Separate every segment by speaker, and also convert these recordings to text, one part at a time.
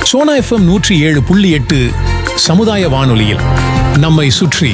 Speaker 1: Sona FM நூற்றி ஏழு புள்ளி எட்டு சமுதாய வானொலியில் நம்மை சுற்றி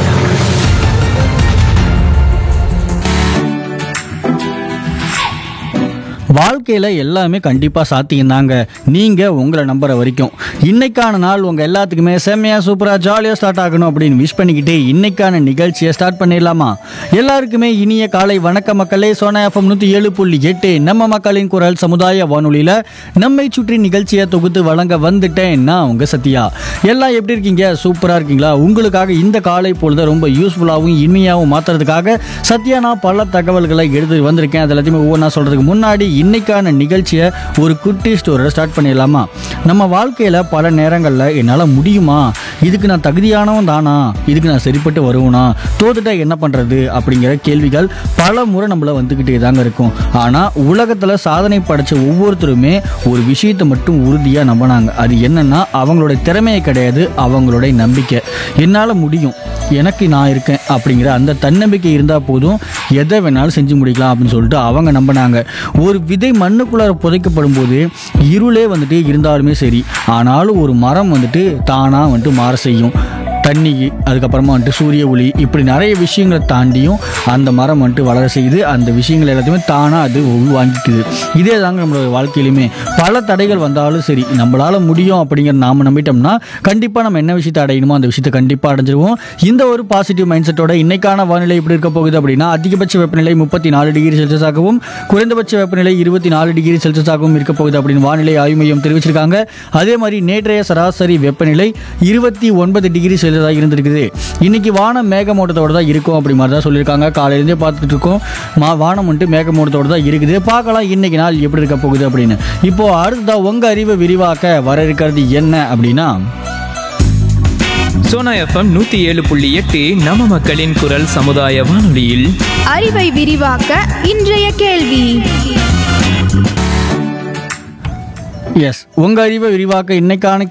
Speaker 2: வாழ்க்கையில் எல்லாமே கண்டிப்பாக சாத்தியம்தாங்க நீங்கள் உங்களை நம்புற வரைக்கும் இன்னைக்கான நாள் உங்கள் எல்லாத்துக்குமே செம்மையாக சூப்பராக ஜாலியாக ஸ்டார்ட் ஆகணும் அப்படின்னு விஷ் பண்ணிக்கிட்டு இன்னைக்கான நிகழ்ச்சியை ஸ்டார்ட் பண்ணிடலாமா எல்லாருக்குமே இனிய காலை வணக்க மக்களே சோனா எஃப்எம் நூற்றி ஏழு புள்ளி எட்டு நம்ம மக்களின் குரல் சமுதாய வானொலியில் நம்மை சுற்றி நிகழ்ச்சியை தொகுத்து வழங்க வந்துட்டேன் நான் உங்கள் சத்யா எல்லாம் எப்படி இருக்கீங்க சூப்பராக இருக்கீங்களா உங்களுக்காக இந்த காலை பொழுத ரொம்ப யூஸ்ஃபுல்லாகவும் இனிமையாகவும் மாற்றுறதுக்காக சத்யா நான் பல தகவல்களை எடுத்து வந்திருக்கேன் அது எல்லாத்தையுமே ஒவ்வொன்றா சொல்கிறதுக்கு முன்னாடி இன்னைக்கான நிகழ்ச்சியை ஒரு குட்டி ஸ்டோரியை ஸ்டார்ட் பண்ணிடலாமா நம்ம வாழ்க்கையில் பல நேரங்களில் என்னால் முடியுமா இதுக்கு நான் தகுதியானவன் தானா இதுக்கு நான் சரிப்பட்டு வருவனா தோத்துட்டா என்ன பண்ணுறது அப்படிங்கிற கேள்விகள் பல முறை நம்மள வந்துக்கிட்டே தாங்க இருக்கும் ஆனால் உலகத்தில் சாதனை படைச்ச ஒவ்வொருத்தருமே ஒரு விஷயத்தை மட்டும் உறுதியாக நம்பினாங்க அது என்னன்னா அவங்களுடைய திறமையை கிடையாது அவங்களுடைய நம்பிக்கை என்னால் முடியும் எனக்கு நான் இருக்கேன் அப்படிங்கிற அந்த தன்னம்பிக்கை இருந்தால் போதும் எதை வேணாலும் செஞ்சு முடிக்கலாம் அப்படின்னு சொல்லிட்டு அவங்க நம்பினாங்க ஒரு விதை மண்ணுக்குள்ளார புதைக்கப்படும் போது இருளே வந்துட்டு இருந்தாலுமே சரி ஆனாலும் ஒரு மரம் வந்துட்டு தானாக வந்துட்டு மாற செய்யும் தண்ணி அதுக்கப்புறமா வந்துட்டு சூரிய ஒளி இப்படி நிறைய விஷயங்களை தாண்டியும் அந்த மரம் வந்துட்டு வளர செய்யுது அந்த விஷயங்கள் எல்லாத்தையுமே தானாக அது உள்வாங்கிக்குது இதே தாங்க நம்மளோட வாழ்க்கையிலுமே பல தடைகள் வந்தாலும் சரி நம்மளால முடியும் அப்படிங்கிற நாம நம்பிட்டோம்னா கண்டிப்பாக நம்ம என்ன விஷயத்தை அடையணுமோ அந்த விஷயத்தை கண்டிப்பாக அடைஞ்சிருவோம் இந்த ஒரு பாசிட்டிவ் மைண்ட் செட்டோட இன்னைக்கான வானிலை எப்படி இருக்க போகுது அப்படின்னா அதிகபட்ச வெப்பநிலை முப்பத்தி நாலு டிகிரி செல்சியஸாகவும் குறைந்தபட்ச வெப்பநிலை இருபத்தி நாலு டிகிரி செல்சியஸாகவும் இருக்க போகுது அப்படின்னு வானிலை ஆய்வு மையம் தெரிவிச்சிருக்காங்க அதே மாதிரி நேற்றைய சராசரி வெப்பநிலை இருபத்தி ஒன்பது டிகிரி செல்சியஸாக இருந்திருக்குது இன்னைக்கு வானம் மேகமூட்டத்தோட தான் இருக்கும் அப்படி மாதிரி தான் சொல்லியிருக்காங்க காலையிலேருந்தே பார்த்துட்டு இருக்கோம் மா வானம் வந்துட்டு மேகமூட்டத்தோட தான் இருக்குது பார்க்கலாம் இன்னைக்கு நாள் எப்படி இருக்க போகுது அப்படின்னு இப்போ அடுத்ததா உங்க அறிவை விரிவாக்க வர இருக்கிறது என்ன அப்படின்னா
Speaker 3: சோனா எஃப்எம் நூத்தி ஏழு புள்ளி எட்டு நம்ம மக்களின் குரல் சமுதாய வானொலியில்
Speaker 4: அறிவை விரிவாக்க இன்றைய கேள்வி
Speaker 2: எஸ் உங்க அறிவை விரிவாக்க இன்னைக்கான